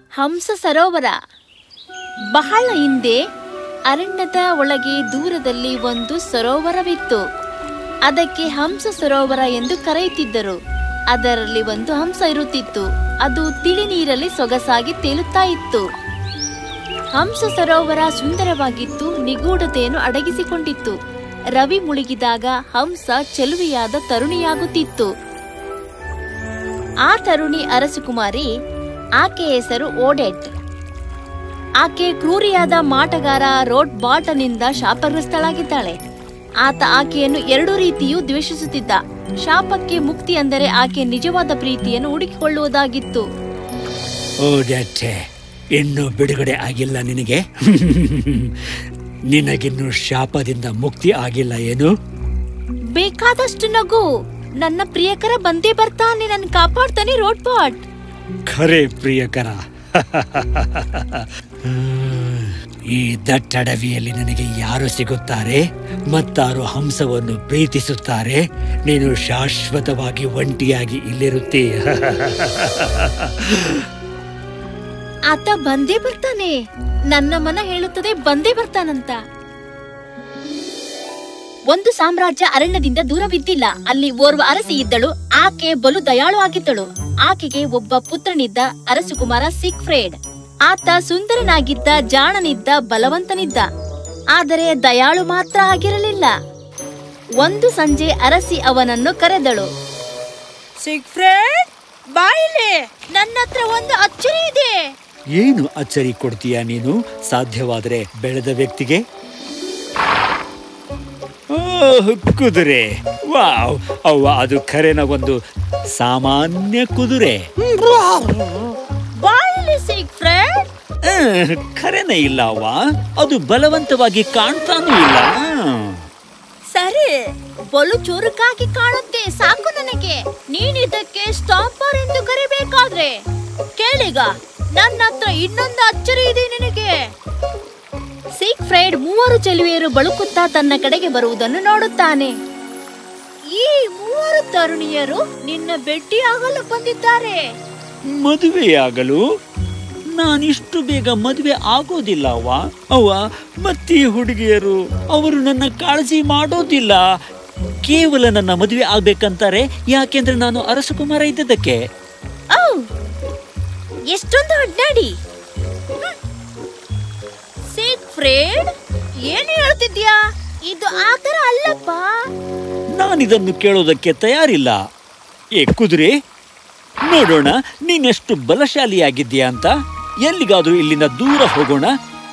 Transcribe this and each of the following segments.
ಹಂಸ ಸರೋವರ ಬಹಳ ಹಿಂದೆ ಅರಣ್ಯದ ಒಳಗೆ ದೂರದಲ್ಲಿ ಒಂದು ಸರೋವರವಿತ್ತು ಅದಕ್ಕೆ ಹಂಸ ಸರೋವರ ಎಂದು ಕರೆಯುತ್ತಿದ್ದರು ಅದರಲ್ಲಿ ಒಂದು ಹಂಸ ಇರುತ್ತಿತ್ತು ಅದು ತಿಳಿ ನೀರಲ್ಲಿ ಸೊಗಸಾಗಿ ತೇಲುತ್ತಾ ಇತ್ತು ಹಂಸ ಸರೋವರ ಸುಂದರವಾಗಿತ್ತು ನಿಗೂಢತೆಯನ್ನು ಅಡಗಿಸಿಕೊಂಡಿತ್ತು ರವಿ ಮುಳುಗಿದಾಗ ಹಂಸ ಚೆಲುವೆಯಾದ ತರುಣಿಯಾಗುತ್ತಿತ್ತು ಆ ತರುಣಿ ಅರಸುಕುಮಾರಿ ಆಕೆ ಹೆಸರು ಓಡೆಟ್ ಆಕೆ ಕ್ರೂರಿಯಾದ ಮಾಟಗಾರ ರೋಡ್ ಬಾಟನಿಂದ ಶಾಪಗ್ರಸ್ತಳಾಗಿದ್ದಾಳೆ ಆತ ಆಕೆಯನ್ನು ಎರಡು ರೀತಿಯೂ ದ್ವೇಷಿಸುತ್ತಿದ್ದ ಶಾಪಕ್ಕೆ ಮುಕ್ತಿ ಅಂದರೆ ಆಕೆ ನಿಜವಾದ ಪ್ರೀತಿಯನ್ನು ಹುಡುಕಿಕೊಳ್ಳುವುದಾಗಿತ್ತು ಓದತ್ತೆ ಇನ್ನೂ ಬಿಡುಗಡೆ ಆಗಿಲ್ಲ ನಿನಗೆ ನಿನಗಿನ್ನು ಶಾಪದಿಂದ ಮುಕ್ತಿ ಆಗಿಲ್ಲ ಏನು ಬೇಕಾದಷ್ಟು ನಗು ನನ್ನ ಪ್ರಿಯಕರ ಬಂದೇ ಬರ್ತಾನೆ ನನ್ನ ಕಾಪಾಡ್ತಾನೆ ರೋಡ್ ಬಾಟ್ ಖರೆ ಪ್ರಿಯಕರ ಈ ದಟ್ಟಡವಿಯಲ್ಲಿ ನನಗೆ ಯಾರು ಸಿಗುತ್ತಾರೆ ಮತ್ತಾರು ಹಂಸವನ್ನು ಪ್ರೀತಿಸುತ್ತಾರೆ ನೀನು ಶಾಶ್ವತವಾಗಿ ಒಂಟಿಯಾಗಿ ಇಲ್ಲಿರುತ್ತೀ ಆತ ಬಂದೇ ಬರ್ತಾನೆ ನನ್ನ ಮನ ಹೇಳುತ್ತದೆ ಬಂದೇ ಬರ್ತಾನಂತ ಒಂದು ಸಾಮ್ರಾಜ್ಯ ಅರಣ್ಯದಿಂದ ದೂರವಿದ್ದಿಲ್ಲ ಅಲ್ಲಿ ಓರ್ವ ಅರಸಿ ಇದ್ದಳು ಆಕೆ ಬಲು ದಯಾಳು ಆಗಿದ್ದಳು ಆಕೆಗೆ ಒಬ್ಬ ಪುತ್ರನಿದ್ದ ಅರಸುಕುಮಾರ ಸಿಕ್ಫ್ರೇಡ್ ಆತ ಸುಂದರನಾಗಿದ್ದ ಜಾಣನಿದ್ದ ಬಲವಂತನಿದ್ದ ಆದರೆ ದಯಾಳು ಮಾತ್ರ ಆಗಿರಲಿಲ್ಲ ಒಂದು ಸಂಜೆ ಅರಸಿ ಅವನನ್ನು ಕರೆದಳು ಸಿಕ್ಫ್ರೇಡ್ ಬಾಯಿಲೆ ನನ್ನ ಹತ್ರ ಒಂದು ಅಚ್ಚರಿ ಇದೆ ಏನು ಅಚ್ಚರಿ ಕೊಡ್ತೀಯ ನೀನು ಸಾಧ್ಯವಾದರೆ ಬೆಳೆದ ವ್ಯಕ್ತಿಗೆ ಓಹ್, ಕುದುರೆ ವಾವ್ ಅವ್ವ ಅದು ಖರೇನ ಒಂದು ಸಾಮಾನ್ಯ ಕುದುರೆ ಬಾಯಿಲೆ ಸಿಕ್ಫ್ರೇಡ್ ಆಹ್, ಖರೇನ ಇಲ್ಲ ಅವ್ವ ಅದು ಬಲವಂತವಾಗಿ ಕಾಣ್ತಾನೂ ಇಲ್ಲ ಸರಿ ಬಲು ಚುರುಕಾಗಿ ಕಾಣುತ್ತೆ ಸಾಕು ನನಗೆ ನೀನ್ ಇದಕ್ಕೆ ಸ್ಟಾಪರ್ ಎಂದು ಕರಿಬೇಕಾದ್ರೆ ಕೇಳಿಗ ನನ್ನ ಹತ್ರ ಇನ್ನೊಂದು ಅಚ್ಚರಿ ಇದೆ ನಿನಗೆ ಸಿಕ್ ಫ್ರೈಡ್ ಮೂವರು ಚೆಲುವೆಯರು ಬಳುಕುತ್ತಾ ತನ್ನ ಕಡೆಗೆ ಬರುವುದನ್ನು ನೋಡುತ್ತಾನೆ ಈ ಮೂವರು ತರುಣಿಯರು ನಿನ್ನ ಭೇಟಿಯಾಗಲು ಬಂದಿದ್ದಾರೆ ಮದುವೆಯಾಗಲು ನಾನಿಷ್ಟು ಬೇಗ ಮದುವೆ ಆಗೋದಿಲ್ಲ ಅವ್ವ ಅವ್ವ ಮತ್ತೀ ಹುಡುಗಿಯರು ಅವರು ನನ್ನ ಕಾಳಜಿ ಮಾಡೋದಿಲ್ಲ ಕೇವಲ ನನ್ನ ಮದುವೆ ಆಗ್ಬೇಕಂತಾರೆ ಯಾಕೆಂದ್ರೆ ನಾನು ಅರಸಕುಮಾರ ಇದ್ದದಕ್ಕೆ ಔ! ಎಷ್ಟೊಂದು ಅಡ್ಡಾಡಿ ಸಿಕ್ ಫ್ರೇಡ್ ಏನು ಹೇಳ್ತಿದ್ಯಾ ಇದು ಆತರ ಅಲ್ಲಪ್ಪ ನಾನಿದನ್ನು ಕೇಳೋದಕ್ಕೆ ತಯಾರಿಲ್ಲ ಏ ಕುದುರೆ ನೋಡೋಣ ನೀನೆಷ್ಟು ಬಲಶಾಲಿಯಾಗಿದ್ದೀಯಾ ಅಂತ ಎಲ್ಲಿಗಾದ್ರೂ ಇಲ್ಲಿಂದ ದೂರ ಹೋಗೋಣ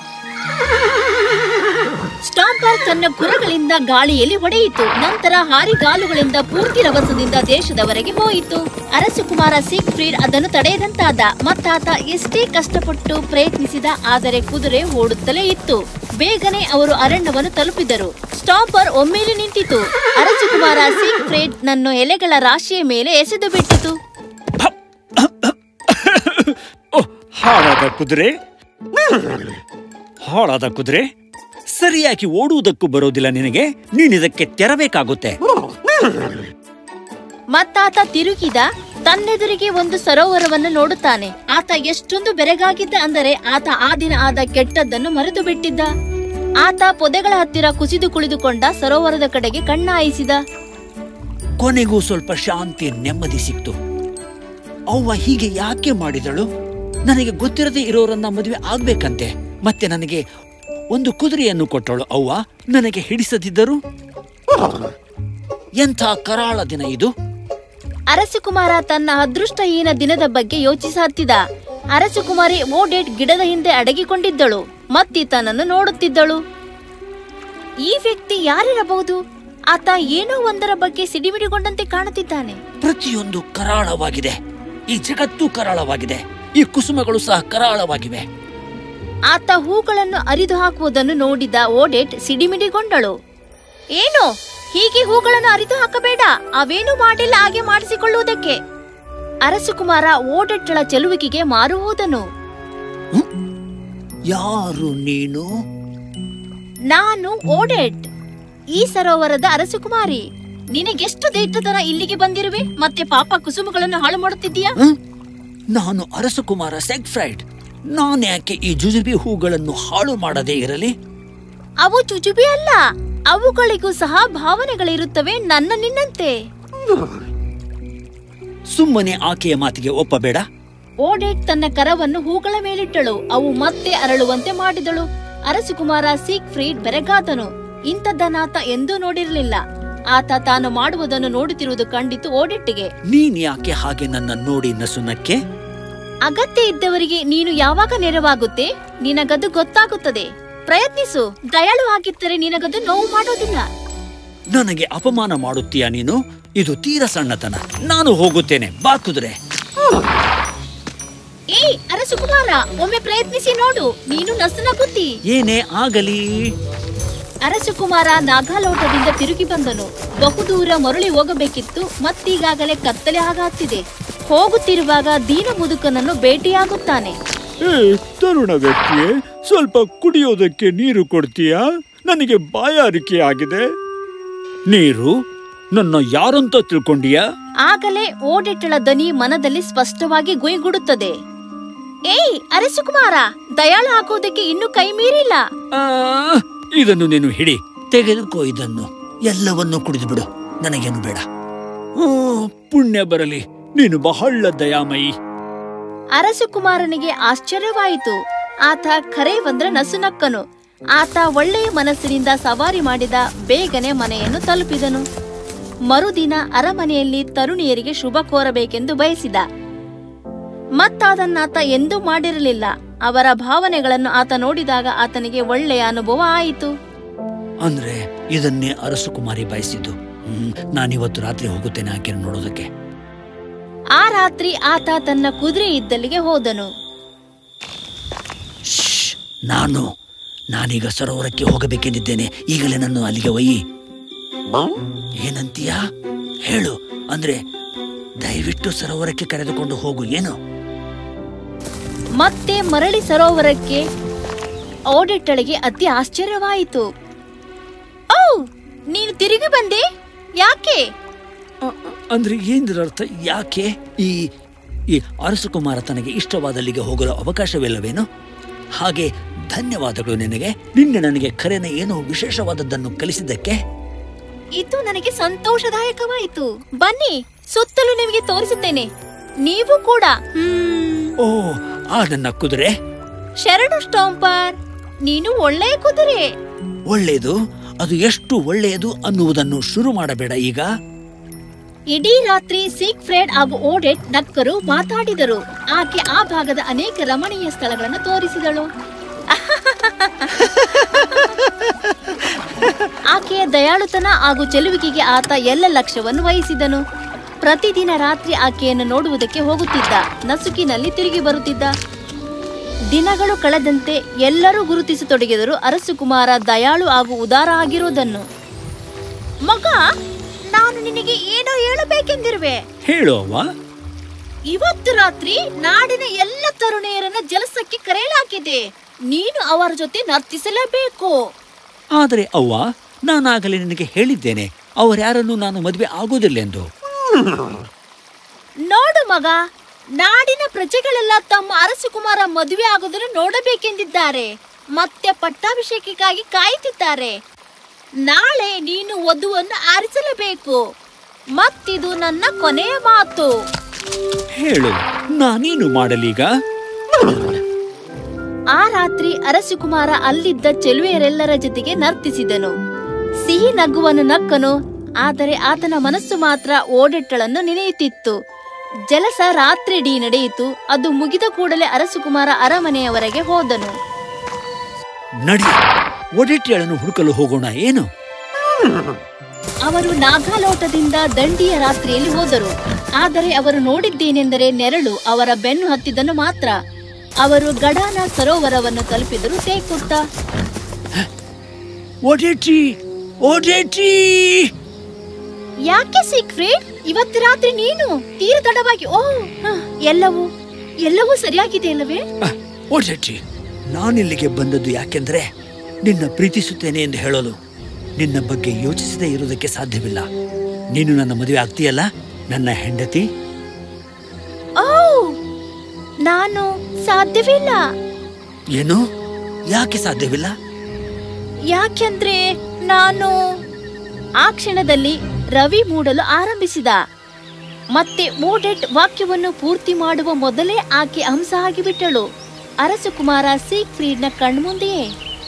ಸ್ಟಾಂಪರ್ ತನ್ನ ಗುರಗಳಿಂದ ಗಾಳಿಯಲ್ಲಿ ಹೊಡೆಯಿತು ನಂತರ ಹಾರಿಗಾಲುಗಳಿಂದ ಪೂರ್ತಿ ರಭಸದಿಂದ ದೇಶದವರೆಗೆ ಹೋಯಿತು ಅರಸಕುಮಾರ ಸಿಕ್ ಫ್ರೀಡ್ ಅದನ್ನು ತಡೆಯದಂತಾದ ಮತ್ತಾತ ಎಷ್ಟೇ ಕಷ್ಟಪಟ್ಟು ಪ್ರಯತ್ನಿಸಿದ ಆದರೆ ಕುದುರೆ ಓಡುತ್ತಲೇ ಇತ್ತು ಬೇಗನೆ ಅವರು ಅರಣ್ಯವನ್ನು ತಲುಪಿದರು ಸ್ಟಾಂಪರ್ ಒಮ್ಮೆಲೆ ನಿಂತಿತು ಅರಸಕುಮಾರ ಸಿಕ್ ಫ್ರೀಡ್ ನನ್ನು ಎಲೆಗಳ ರಾಶಿಯ ಮೇಲೆ ಎಸೆದು ಬಿಟ್ಟಿತು ಓಹ್ ಹಾಳಾದ ಕುದುರೆ ಹಾಳಾದ ಕುದುರೆ ಸರಿಯಾಗಿ ಓಡುವುದಕ್ಕೂ ಬರೋದಿಲ್ಲ ನಿನಗೆ ನೀನಿದಕ್ಕೆ ತೆರಬೇಕಾಗುತ್ತೆ ಮತ್ತಾತ ತಿರುಗಿದ ತನ್ನೆದುರಿಗೆ ಒಂದು ಸರೋವರವನ್ನು ನೋಡುತ್ತಾನೆ ಆತ ಎಷ್ಟೊಂದು ಬೆರಗಾಗಿದ್ದ ಅಂದರೆ ಆತ ಆ ದಿನ ಆದ ಕೆಟ್ಟದ್ದನ್ನು ಮರೆತು ಬಿಟ್ಟಿದ್ದ ಆತ ಪೊದೆಗಳ ಹತ್ತಿರ ಕುಸಿದು ಕುಳಿದುಕೊಂಡ ಸರೋವರದ ಕಡೆಗೆ ಕಣ್ಣಾಯಿಸಿದ ಕೊನೆಗೂ ಸ್ವಲ್ಪ ಶಾಂತಿ ನೆಮ್ಮದಿ ಸಿಕ್ತು ಅವ್ವ ಹೀಗೆ ಯಾಕೆ ಮಾಡಿದಳು ನನಗೆ ಗೊತ್ತಿರದೇ ಇರೋರನ್ನ ಮದುವೆ ಆಗ್ಬೇಕಂತೆ ಮತ್ತೆ ನನಗೆ ಒಂದು ಕುದುರೆಯನ್ನು ಕೊಟ್ಟಳು ಅವ್ವ ನನಗೆ ಹಿಡಿಸದಿದ್ದರು ಎಂಥ ಕರಾಳ ದಿನ ಇದು ಅರಸಕುಮಾರ ತನ್ನ ಅದೃಷ್ಟಹೀನ ದಿನದ ಬಗ್ಗೆ ಯೋಚಿಸಹತ್ತಿದ ಅರಸಕುಮಾರಿ ಓಡೇಟ್ ಗಿಡದ ಹಿಂದೆ ಅಡಗಿಕೊಂಡಿದ್ದಳು ಮತ್ತೀತನನ್ನು ನೋಡುತ್ತಿದ್ದಳು ಈ ವ್ಯಕ್ತಿ ಯಾರಿರಬಹುದು ಆತ ಏನೋ ಒಂದರ ಬಗ್ಗೆ ಸಿಡಿಮಿಡಿಗೊಂಡಂತೆ ಕಾಣುತ್ತಿದ್ದಾನೆ ಪ್ರತಿಯೊಂದು ಕರಾಳವಾಗಿದೆ ಈ ಜಗತ್ತು ಕರಾಳವಾಗಿದೆ ಈ ಕುಸುಮಗಳು ಸಹ ಕರಾಳವಾಗಿವೆ ಆತ ಹೂಗಳನ್ನು ಅರಿದು ಹಾಕುವುದನ್ನು ನೋಡಿದ ಓಡೆಟ್ ಸಿಡಿಮಿಡಿಗೊಂಡಳು ಏನು ಹೀಗೆ ಹೂಗಳನ್ನು ಅರಿದು ಹಾಕಬೇಡ ಅವೇನು ಮಾಡಿಲ್ಲ ಹಾಗೆ ಮಾಡಿಸಿಕೊಳ್ಳುವುದಕ್ಕೆ ಅರಸುಕುಮಾರ ಓಡೆಟ್ಳ ಚೆಲುವಿಕೆಗೆ ಮಾರು ಹೋದನು ಯಾರು ನೀನು ನಾನು ಓಡೆಟ್ ಈ ಸರೋವರದ ಅರಸುಕುಮಾರಿ ನಿನಗೆಷ್ಟು ದೈತ್ಯತನ ಇಲ್ಲಿಗೆ ಬಂದಿರುವೆ ಮತ್ತೆ ಪಾಪ ಕುಸುಮಗಳನ್ನು ಹಾಳು ಮಾಡುತ್ತಿದ್ದೀಯಾ ಹ? ನಾನು ಅರಸಕುಮಾರ ಸೆಗ್ಫ್ರೈಡ್ ನಾನು ಯಾಕೆ ಈ ಜುಜುಬಿ ಹೂಗಳನ್ನು ಹಾಳು ಮಾಡದೇ ಇರಲಿ ಅವು ಚುಚುಬಿ ಅಲ್ಲ ಅವುಗಳಿಗೂ ಸಹ ಭಾವನೆಗಳಿರುತ್ತವೆ ನನ್ನ ನಿನ್ನಂತೆ ಸುಮ್ಮನೆ ಆಕೆಯ ಮಾತಿಗೆ ಒಪ್ಪಬೇಡ ಓಡೆಟ್ ತನ್ನ ಕರವನ್ನು ಹೂಗಳ ಮೇಲಿಟ್ಟಳು ಅವು ಮತ್ತೆ ಅರಳುವಂತೆ ಮಾಡಿದಳು ಅರಸುಕುಮಾರ ಸೀಕ್ ಫ್ರೀಡ್ ಬೆರಗಾದನು ಇಂಥದ್ದನ್ನಾತ ಎಂದೂ ನೋಡಿರಲಿಲ್ಲ ಆತ ತಾನು ಮಾಡುವುದನ್ನು ನೋಡುತ್ತಿರುವುದು ಕಂಡಿತು ಓಡೆಟ್ಟಿಗೆ ನೀನ್ ಯಾಕೆ ಹಾಗೆ ನನ್ನ ನೋಡಿ ನಸುನಕ್ಕೆ ಅಗತ್ಯ ಇದ್ದವರಿಗೆ ನೀನು ಯಾವಾಗ ನೆರವಾಗುತ್ತೆ ನಿನಗದು ಗೊತ್ತಾಗುತ್ತದೆ ಪ್ರಯತ್ನಿಸು ದಯಾಳು ಆಗಿದ್ದರೆ ನಿನಗದು ನೋವು ಮಾಡೋದಿಲ್ಲ ನನಗೆ ಅಪಮಾನ ಮಾಡುತ್ತೀಯಾ ನೀನು ಇದು ತೀರ ಸಣ್ಣತನ ನಾನು ಹೋಗುತ್ತೇನೆ ಬಾ ಕುದುರೆ ಏ ಅರಸುಕುಮಾರ ಒಮ್ಮೆ ಪ್ರಯತ್ನಿಸಿ ನೋಡು ನೀನು ನಸುನಗುತ್ತಿ ಏನೇ ಆಗಲಿ ಅರಸುಕುಮಾರ ನಾಗಾಲೋಟದಿಂದ ತಿರುಗಿ ಬಂದನು ಬಹುದೂರ ಮರಳಿ ಹೋಗಬೇಕಿತ್ತು ಮತ್ತೀಗಾಗಲೇ ಕತ್ತಲೆ ಆಗಾತ್ತಿದೆ ಹೋಗುತ್ತಿರುವಾಗ ದೀನ ಮುದುಕನನ್ನು ಭೇಟಿಯಾಗುತ್ತಾನೆ ಏ ತರುಣ ವ್ಯಕ್ತಿಯೇ ಸ್ವಲ್ಪ ಕುಡಿಯೋದಕ್ಕೆ ನೀರು ಕೊಡ್ತೀಯಾ ನನಗೆ ಬಾಯಾರಿಕೆ ಆಗಿದೆ ನೀರು ನನ್ನ ಯಾರಂತ ತಿಳ್ಕೊಂಡೀಯಾ ಆಗಲೇ ಓಡೆಟ್ಟಳ ದನಿ ಮನದಲ್ಲಿ ಸ್ಪಷ್ಟವಾಗಿ ಗುಯ್ಗುಡುತ್ತದೆ ಏಯ್ ಅರಸುಕುಮಾರ ದಯಾಳು ಹಾಕೋದಕ್ಕೆ ಇನ್ನೂ ಕೈ ಮೀರಿಲ್ಲ ಆ, ಇದನ್ನು ನೀನು ಹಿಡಿ ತೆಗೆದುಕೋ ಇದನ್ನು ಎಲ್ಲವನ್ನೂ ಕುಡಿದು ಬಿಡು ನನಗೇನು ಬೇಡ ಆ, ಪುಣ್ಯ ಬರಲಿ ನೀನು ಬಹಳ ದಯಾಮಯಿ ಅರಸುಕುಮಾರನಿಗೆ ಆಶ್ಚರ್ಯವಾಯಿತು ಆತ ಖರೆ ಬಂದ್ರೆ ನಸುನಕ್ಕನು ಆತ ಒಳ್ಳೆಯ ಮನಸ್ಸಿನಿಂದ ಸವಾರಿ ಮಾಡಿದ ಬೇಗನೆ ಮನೆಯನ್ನು ತಲುಪಿದನು ಮರುದಿನ ಅರಮನೆಯಲ್ಲಿ ತರುಣಿಯರಿಗೆ ಶುಭ ಕೋರಬೇಕೆಂದು ಬಯಸಿದ ಮತ್ತಾದನ್ನಾತ ಎಂದೂ ಮಾಡಿರಲಿಲ್ಲ ಅವರ ಭಾವನೆಗಳನ್ನು ಆತ ನೋಡಿದಾಗ ಆತನಿಗೆ ಒಳ್ಳೆಯ ಅನುಭವ ಆಯಿತು ಅಂದ್ರೆ ಇದನ್ನೇ ಅರಸು ಕುಮಾರಿ ಬಯಸಿದ್ದು ಹ್ಮ್ ನಾನಿವತ್ತು ರಾತ್ರಿ ಹೋಗುತ್ತೇನೆ ಆಕೆಯನ್ನು ನೋಡೋದಕ್ಕೆ ಆ ರಾತ್ರಿ ಆತ ತನ್ನ ಕುದುರೆ ಇದ್ದಲ್ಲಿಗೆ ಹೋದನು ಶ್ಶ್, ನಾನು ನಾನೀಗ ಸರೋವರಕ್ಕೆ ಹೋಗಬೇಕೆಂದಿದ್ದೇನೆ ಈಗಲೇ ನನ್ನ ಅಲ್ಲಿಗೆ ಒಯ್ಯಿ ಏನಂತೀಯಾ ಹೇಳು ಅಂದ್ರೆ ದಯವಿಟ್ಟು ಸರೋವರಕ್ಕೆ ಕರೆದುಕೊಂಡು ಹೋಗು ಏನು ಮತ್ತೆ ಮರಳಿ ಸರೋವರಕ್ಕೆ ಓಡೆಟ್ಟಳಿಗೆ ಅತಿ ಆಶ್ಚರ್ಯವಾಯಿತು ಓ ನೀನು ತಿರುಗಿ ಬಂದೆ ಯಾಕೆ ಅ- ಅ- ಅಂದ್ರೆ ಏನ್ರ ಅರ್ಥ ಯಾಕೆ ಈ ಈ ಅರಸು ಕುಮಾರ ತನಗೆ ಇಷ್ಟವಾದಲ್ಲಿಗೆ ಹೋಗಲು ಅವಕಾಶವಿಲ್ಲವೇನು ಹಾಗೆ ಧನ್ಯವಾದಗಳು ನಿನಗೆ ನಿನ್ನೆ ನನಗೆ ಕರೆನ ಏನೋ ವಿಶೇಷವಾದದ್ದನ್ನು ಕಲಿಸಿದ್ದಕ್ಕೆ ಇದು ನನಗೆ ಸಂತೋಷದಾಯಕವಾಯಿತು ಬನ್ನಿ ಸುತ್ತಲೂ ನಿಮಗೆ ತೋರಿಸುತ್ತೇನೆ ನೀವು ಕೂಡ ಹ್ಮ್ ಓ ಆ ನನ್ನ ಕುದುರೆ ಶರಣು ಸ್ಟಾಂಪರ್ ನೀನು ಒಳ್ಳೆಯ ಕುದುರೆ ಒಳ್ಳೆಯದು ಅದು ಎಷ್ಟು ಒಳ್ಳೆಯದು ಅನ್ನುವುದನ್ನು ಶುರು ಮಾಡಬೇಡ ಈಗ ಇಡೀ ರಾತ್ರಿ ಸೀಕ್ ಫ್ರೆಡ್ ಹಾಗೂ ಓಡೆಟ್ ನಕ್ಕರು ಮಾತಾಡಿದರು ಆಕೆ ಆ ಭಾಗದ ಅನೇಕ ರಮಣೀಯ ಸ್ಥಳಗಳನ್ನು ತೋರಿಸಿದಳು ಆಕೆಯ ದಯಾಳುತನ ಹಾಗೂ ಚೆಲುವಿಕೆಗೆ ಆತ ಎಲ್ಲ ಲಕ್ಷ್ಯವನ್ನು ವಹಿಸಿದನು ಪ್ರತಿದಿನ ರಾತ್ರಿ ಆಕೆಯನ್ನು ನೋಡುವುದಕ್ಕೆ ಹೋಗುತ್ತಿದ್ದ ನಸುಕಿನಲ್ಲಿ ತಿರುಗಿ ಬರುತ್ತಿದ್ದ ದಿನಗಳು ಕಳೆದಂತೆ ಎಲ್ಲರೂ ಗುರುತಿಸತೊಡಗಿದರು ಅರಸು ಕುಮಾರ ದಯಾಳು ಹಾಗೂ ಉದಾರ ಆಗಿರುವುದನ್ನು ಮಗ ನಾನು ನಿನಗೆ ಏನೋ ಹೇಳಬೇಕೆಂದಿರುವೆ ಹೇಳು ಅವ್ವ ಇವತ್ತು ರಾತ್ರಿ ನಾಡಿನ ಎಲ್ಲ ತರುಣಿಯರನ್ನ ಜಲಸಕ್ಕೆ ಕರೆಯಲಾಗಿದೆ ನೀನು ಅವರ ಜೊತೆ ನರ್ತಿಸಲೇಬೇಕು ಆದರೆ ಅವ್ವ ನಾನಾಗಲೇ ನಿನಗೆ ಹೇಳಿದ್ದೇನೆ ಅವರ್ಯಾರನ್ನು ನಾನು ಮದುವೆ ಆಗೋದಿಲ್ಲೆಂದು ನೋಡು ಮಗ ನಾಡಿನ ಪ್ರಜೆಗಳೆಲ್ಲ ತಮ್ಮ ಅರಸುಕುಮಾರ ಮದುವೆ ಆಗೋದನ್ನು ನೋಡಬೇಕೆಂದಿದ್ದಾರೆ ಮತ್ತೆ ಪಟ್ಟಾಭಿಷೇಕಕ್ಕಾಗಿ ಕಾಯುತ್ತಿದ್ದಾರೆ ನಾಳೆ ನೀನು ವಧುವನ್ನು ಆರಿಸಲೇಬೇಕು ಮತ್ತಿದು ನನ್ನ ಕೊನೆಯ ಮಾತು ಹೇಳು ನಾನೇನು ಮಾಡಲೀಗ ಆ ರಾತ್ರಿ ಅರಸುಕುಮಾರ ಅಲ್ಲಿದ್ದ ಚೆಲುವೆಯರೆಲ್ಲರ ಜೊತೆಗೆ ನರ್ತಿಸಿದನು ಸಿಹಿ ನಗುವನ್ನು ನಕ್ಕನು ಆದರೆ ಆತನ ಮನಸ್ಸು ಮಾತ್ರ ಓಡೆಟ್ಟಳನ್ನು ನೆನೆಯುತ್ತಿತ್ತು ಜಲಸ ರಾತ್ರಿಡೀ ನಡೆಯಿತು ಅದು ಮುಗಿದ ಕೂಡಲೇ ಅರಸುಕುಮಾರ ಅರಮನೆಯವರೆಗೆ ಹೋದನು ನಡಿ ಒಡೆಟ್ಟಿಯಳನ್ನು ಹುಡುಕಲು ಹೋಗೋಣ ಏನು ಅವರು ನಾಗಾಲೋಟದಿಂದ ದಂಡಿಯ ರಾತ್ರಿಯಲ್ಲಿ ಹೋದರು ಆದರೆ ಅವರು ನೋಡಿದ್ದೇನೆಂದರೆ ನೆರಳು ಅವರ ಬೆನ್ನು ಹತ್ತಿದ್ದನ್ನು ಮಾತ್ರ ಅವರು ಗಡಾನ ಸರೋವರವನ್ನು ತಲುಪಿದರು ತೇಕುತ್ತಾ ಒಡೆಟಿ ಒಡೆಟಿ ಯಾಕೆ ಸಿಕ್ಫ್ರೀಡ್ ಇವತ್ತು ರಾತ್ರಿ ನೀನು ತೀರ ತಡವಾಗಿ ಓ ಹ, ಎಲ್ಲವೂ ಎಲ್ಲವೂ ಸರಿಯಾಗಿದೆ ಅಲ್ಲವೇ ಒಡೆಟಿ ನಾನಿಲ್ಲಿಗೆ ಬಂದದ್ದು ಯಾಕೆಂದ್ರೆ ನಿನ್ನ ಪ್ರೀತಿಸುತ್ತೇನೆ ಎಂದು ಹೇಳಲು ನಿನ್ನ ಬಗ್ಗೆ ಯೋಚಿಸದೇ ಇರುವುದಕ್ಕೆ ಸಾಧ್ಯವಿಲ್ಲ ನೀನು ನನ್ನ ಮದುವೆ ಆಗ್ತೀಯಲ್ಲ ನನ್ನ ಹೆಂಡತಿ ಓ ನಾನು ಸಾಧ್ಯವಿಲ್ಲ ಏನು ಯಾಕೆ ಸಾಧ್ಯವಿಲ್ಲ ಯಾಕೆಂದ್ರೆ ನಾನು ಆ ಕ್ಷಣದಲ್ಲಿ ರವಿ ಮೂಡಲು ಆರಂಭಿಸಿದ ಮತ್ತೆ ಓಡೆಟ್ ವಾಕ್ಯವನ್ನು ಪೂರ್ತಿ ಮಾಡುವ ಮೊದಲೇ ಆಕೆ ಹಂಸ ಆಗಿಬಿಟ್ಟಳು ಅರಸುಕುಮಾರ ಸೀಕ್ ಫ್ರೀಡ್ನ ಕಣ್ಮುಂದೆಯೇ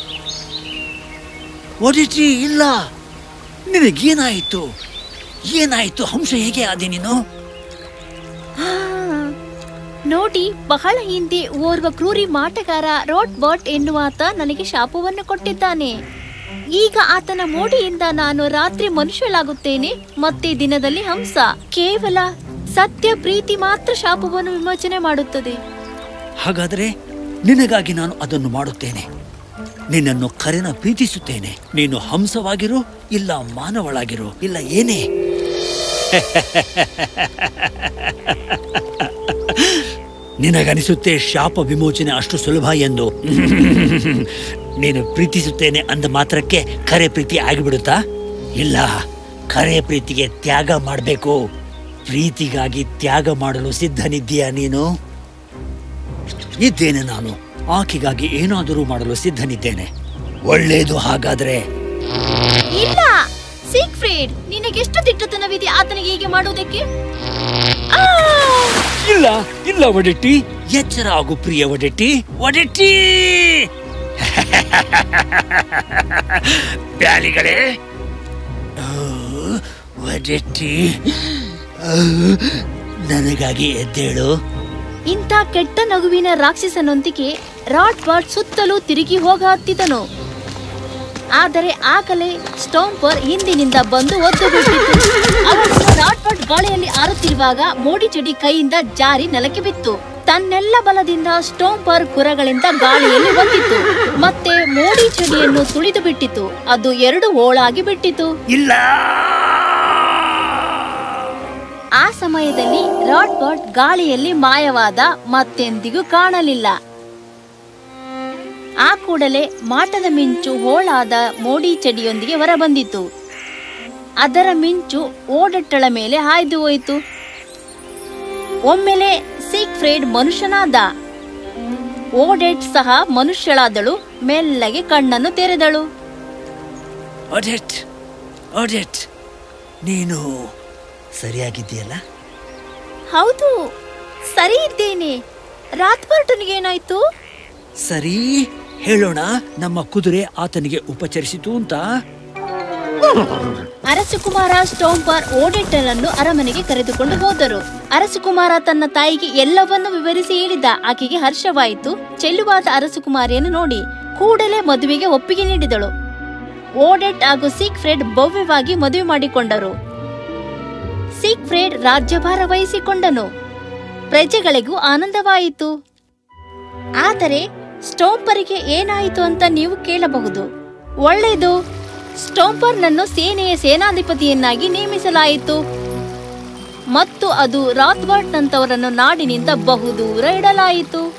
ಒಡಿಟಿ ಇಲ್ಲ ನಿನಗೇನಾಯಿತು ಏನಾಯಿತು ಹಂಸ ಹೇಗೆ ಆದೆ ನೀನು ಆ, ನೋಡಿ ಬಹಳ ಹಿಂದೆ ಓರ್ವ ಕ್ರೂರಿ ಮಾಟಗಾರ ರೋಟ್ ಬಾಟ್ ಎನ್ನುವಾತ ನನಗೆ ಶಾಪವನ್ನು ಕೊಟ್ಟಿದ್ದಾನೆ ಈಗ ಆತನ ಮೋಡಿಯಿಂದ ನಾನು ರಾತ್ರಿ ಮನುಷ್ಯಳಾಗುತ್ತೇನೆ ಮತ್ತೆ ದಿನದಲ್ಲಿ ಹಂಸ ಕೇವಲ ಸತ್ಯ ಪ್ರೀತಿ ಮಾತ್ರ ಶಾಪವನ್ನು ವಿಮೋಚನೆ ಮಾಡುತ್ತದೆ ಹಾಗಾದರೆ ನಿನಗಾಗಿ ನಾನು ಅದನ್ನು ಮಾಡುತ್ತೇನೆ ನಿನ್ನನ್ನು ಕರೆನ ಪ್ರೀತಿಸುತ್ತೇನೆ ನೀನು ಹಂಸವಾಗಿರು ಇಲ್ಲ ಮಾನವಳಾಗಿರು ಇಲ್ಲ ಏನೇ ನಿನಗನಿಸುತ್ತೆ ಶಾಪ ವಿಮೋಚನೆ ಅಷ್ಟು ಸುಲಭ ಎಂದು ನೀನು ಪ್ರೀತಿಸುತ್ತೇನೆ ಅಂದ ಮಾತ್ರಕ್ಕೆ ಕರೆ ಪ್ರೀತಿ ಆಗಿಬಿಡುತ್ತಾ ಇಲ್ಲ ಕರೆ ಪ್ರೀತಿಗೆ ತ್ಯಾಗ ಮಾಡಬೇಕು ಪ್ರೀತಿಗಾಗಿ ತ್ಯಾಗ ಮಾಡಲು ಸಿದ್ಧನಿದ್ದೀಯಾ ನೀನು ಇದ್ದೇನೆ ನಾನು ಆಕೆಗಾಗಿ ಏನಾದರೂ ಮಾಡಲು ಸಿದ್ಧನಿದ್ದೇನೆ ಒಳ್ಳೇದು ಹಾಗಾದ್ರೆ ಇಲ್ಲ ಸೀಕ್ಫ್ರೀಡ್ ನಿನಗೆಷ್ಟು ದಿಟ್ಟತನವಿದೆ ಆತನಿಗೆ ಹೀಗೆ ಮಾಡುವುದಕ್ಕೆ ಆ! ಇಲ್ಲ ಇಲ್ಲ ಒಡೆಟ್ಟಿ ಎಚ್ಚರ ಆಗು ಪ್ರಿಯ ಒಡೆಟ್ಟಿ ಒಡೆಟ್ಟಿ ಬ್ಯಾಲಿಗಳೇ ಓ, ಒಡೆಟ್ಟಿ ಓ, ನನಗಾಗಿ ಎದ್ದೇಳು ಇಂಥ ಕೆಟ್ಟ ನಗುವಿನ ರಾಕ್ಷಸನೊಂದಿಗೆ ರಾಟ್ ಬಾಟ್ ಸುತ್ತಲೂ ತಿರುಗಿ ಹೋಗ ಹತ್ತಿದನು ಆದರೆ ಆಗಲೇ ಸ್ಟೋಂಪರ್ ಹಿಂದಿನಿಂದ ಬಂದು ಒದ್ದು ಬಿಟ್ಟಿತು ಅವನು ರಾಟ್ ಬಾಟ್ ಗಾಳಿಯಲ್ಲಿ ಆರುತ್ತಿರುವಾಗ ಮೋಡಿ ಚಡಿ ಕೈಯಿಂದ ಜಾರಿ ನೆಲಕ್ಕೆ ಬಿತ್ತು ತನ್ನೆಲ್ಲ ಬಲದಿಂದ ಸ್ಟೋಂಪರ್ ಕುರಗಳಿಂದ ಗಾಳಿಯಲ್ಲಿ ಒದ್ದಿತು ಮತ್ತೆ ಮೋಡಿ ಚಡಿಯನ್ನು ತುಳಿದು ಬಿಟ್ಟಿತು ಅದು ಎರಡು ಹೋಳಾಗಿ ಬಿಟ್ಟಿತು ಇಲ್ಲ ಆ ಸಮಯದಲ್ಲಿ ರಾಡ್ ಬಾಟ್ ಗಾಳಿಯಲ್ಲಿ ಮಾಯವಾದ ಮತ್ತೆಂದಿಗೂ ಕಾಣಲಿಲ್ಲ ಆ ಕೂಡಲೇ ಮಾಟದ ಮಿಂಚು ಹೋಳಾದ ಮೋಡಿ ಚಡಿಯೊಂದಿಗೆ ಹೊರಬಂದಿತು ಅದರ ಮಿಂಚು ಓಡಟ್ಟಳ ಮೇಲೆ ಹಾಯ್ದು ಹೋಯಿತು ಒಮ್ಮೆಲೆ ಸೀಕ್ಫ್ರೇಡ್ ಮನುಷ್ಯನಾದ ಓಡೆಟ್ ಸಹ ಮನುಷ್ಯಳಾದಳು ಮೆಲ್ಲಗೆ ಕಣ್ಣನ್ನು ತೆರೆದಳು ಒಡೆಟ್ ಒಡೆಟ್ ನೀನು ಸರಿಯಾಗಿದ್ದೀಯಲ್ಲ ಹೌದು ಸರಿ ಇದ್ದೇನೆ ರಾತ್ಬರ್ಟನ್ಗೆ ಏನಾಯ್ತು ಸರಿ ಹೇಳೋಣ ನಮ್ಮ ಕುದುರೆ ಆತನಿಗೆ ಉಪಚರಿಸಿತು ಅಂತ ಅರಸುಕುಮಾರ ಸ್ಟೋಂಪರ್ ಓಡೆಟ್ಟನನ್ನು ಅರಮನೆಗೆ ಕರೆದುಕೊಂಡು ಹೋದರು ಅರಸುಕುಮಾರ ತನ್ನ ತಾಯಿಗೆ ಎಲ್ಲವನ್ನೂ ವಿವರಿಸಿ ಹೇಳಿದ ಆಕೆಗೆ ಹರ್ಷವಾಯಿತು ಚೆಲ್ಲುವಾದ ಅರಸುಕುಮಾರಿಯನ್ನು ನೋಡಿ ಕೂಡಲೇ ಮದುವೆಗೆ ಒಪ್ಪಿಗೆ ನೀಡಿದಳು ಓಡೆಟ್ ಹಾಗೂ ಸಿಕ್ ಫ್ರೆಡ್ ಭವ್ಯವಾಗಿ ಮದುವೆ ಮಾಡಿಕೊಂಡರು ಸಿಕ್ ಫ್ರೆಡ್ ರಾಜ್ಯಭಾರ ವಹಿಸಿಕೊಂಡನು ಪ್ರಜೆಗಳಿಗೂ ಆನಂದವಾಯಿತು ಆದರೆ ಸ್ಟೋಂಪರಿಗೆ ಏನಾಯಿತು ಅಂತ ನೀವು ಕೇಳಬಹುದು ಒಳ್ಳೆಯದು ಸ್ಟೋಂಪರ್ನನ್ನು ಸೇನೆಯ ಸೇನಾಧಿಪತಿಯನ್ನಾಗಿ ನೇಮಿಸಲಾಯಿತು ಮತ್ತು ಅದು ರಾತ್ಬರ್ಟ್ನಂತವರನ್ನು ನಾಡಿನಿಂದ ಬಹುದೂರ ಇಡಲಾಯಿತು